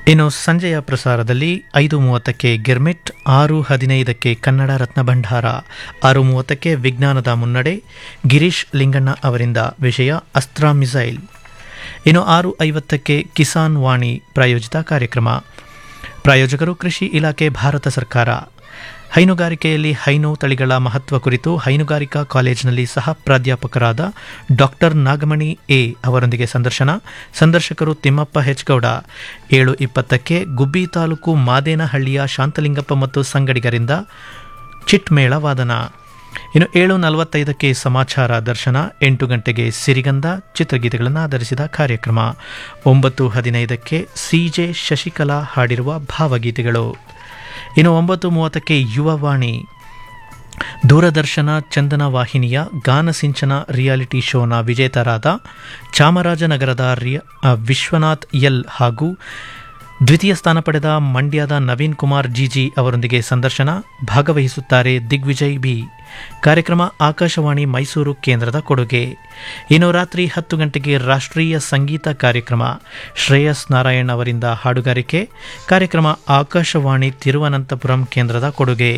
ಇನ್ನು ಸಂಜೆಯ ಪ್ರಸಾರದಲ್ಲಿ ಐದು ಮೂವತ್ತಕ್ಕೆ ಗಿರ್ಮಿಟ್ ಆರು ಹದಿನೈದಕ್ಕೆ ಕನ್ನಡ ರತ್ನ ಭಂಡಾರ ಆರು ಮೂವತ್ತಕ್ಕೆ ವಿಜ್ಞಾನದ ಮುನ್ನಡೆ ಗಿರೀಶ್ ಲಿಂಗಣ್ಣ ಅವರಿಂದ ವಿಷಯ ಅಸ್ತ್ರ ಮಿಸೈಲ್ ಇನ್ನು ಆರು ಐವತ್ತಕ್ಕೆ ಕಿಸಾನ್ ವಾಣಿ ಪ್ರಾಯೋಜಿತ ಕಾರ್ಯಕ್ರಮ ಪ್ರಾಯೋಜಕರು ಕೃಷಿ ಇಲಾಖೆ ಭಾರತ ಸರ್ಕಾರ ಹೈನುಗಾರಿಕೆಯಲ್ಲಿ ಹೈನು ತಳಿಗಳ ಮಹತ್ವ ಕುರಿತು ಹೈನುಗಾರಿಕಾ ಕಾಲೇಜಿನಲ್ಲಿ ಸಹ ಪ್ರಾಧ್ಯಾಪಕರಾದ ಡಾಕ್ಟರ್ ನಾಗಮಣಿ ಎ ಅವರೊಂದಿಗೆ ಸಂದರ್ಶನ ಸಂದರ್ಶಕರು ತಿಮ್ಮಪ್ಪ ಹೆಚ್ಗೌಡ ಏಳು ಇಪ್ಪತ್ತಕ್ಕೆ ಗುಬ್ಬಿ ತಾಲೂಕು ಮಾದೇನಹಳ್ಳಿಯ ಶಾಂತಲಿಂಗಪ್ಪ ಮತ್ತು ಸಂಗಡಿಗರಿಂದ ಚಿಟ್ಮೇಳ ವಾದನ ಇನ್ನು ಏಳು ನಲವತ್ತೈದಕ್ಕೆ ಸಮಾಚಾರ ದರ್ಶನ ಎಂಟು ಗಂಟೆಗೆ ಸಿರಿಗಂಧ ಚಿತ್ರಗೀತೆಗಳನ್ನು ಆಧರಿಸಿದ ಕಾರ್ಯಕ್ರಮ ಒಂಬತ್ತು ಹದಿನೈದಕ್ಕೆ ಸಿಜೆ ಶಶಿಕಲಾ ಹಾಡಿರುವ ಭಾವಗೀತೆಗಳು ಇನ್ನು ಒಂಬತ್ತು ಮೂವತ್ತಕ್ಕೆ ಯುವವಾಣಿ ದೂರದರ್ಶನ ಚಂದನ ವಾಹಿನಿಯ ಗಾನಸಿಂಚನ ರಿಯಾಲಿಟಿ ಶೋನ ವಿಜೇತರಾದ ಚಾಮರಾಜನಗರದ ರಿಯ ವಿಶ್ವನಾಥ್ ಎಲ್ ಹಾಗೂ ದ್ವಿತೀಯ ಸ್ಥಾನ ಪಡೆದ ಮಂಡ್ಯದ ನವೀನ್ ಕುಮಾರ್ ಜಿಜಿ ಅವರೊಂದಿಗೆ ಸಂದರ್ಶನ ಭಾಗವಹಿಸುತ್ತಾರೆ ದಿಗ್ವಿಜಯ್ ಬಿ ಕಾರ್ಯಕ್ರಮ ಆಕಾಶವಾಣಿ ಮೈಸೂರು ಕೇಂದ್ರದ ಕೊಡುಗೆ ಇನ್ನು ರಾತ್ರಿ ಹತ್ತು ಗಂಟೆಗೆ ರಾಷ್ಟ್ರೀಯ ಸಂಗೀತ ಕಾರ್ಯಕ್ರಮ ಶ್ರೇಯಸ್ ನಾರಾಯಣ್ ಅವರಿಂದ ಹಾಡುಗಾರಿಕೆ ಕಾರ್ಯಕ್ರಮ ಆಕಾಶವಾಣಿ ತಿರುವನಂತಪುರಂ ಕೇಂದ್ರದ ಕೊಡುಗೆ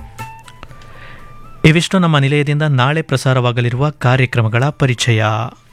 ಇವಿಷ್ಟು ನಮ್ಮ ನಿಲಯದಿಂದ ನಾಳೆ ಪ್ರಸಾರವಾಗಲಿರುವ ಕಾರ್ಯಕ್ರಮಗಳ ಪರಿಚಯ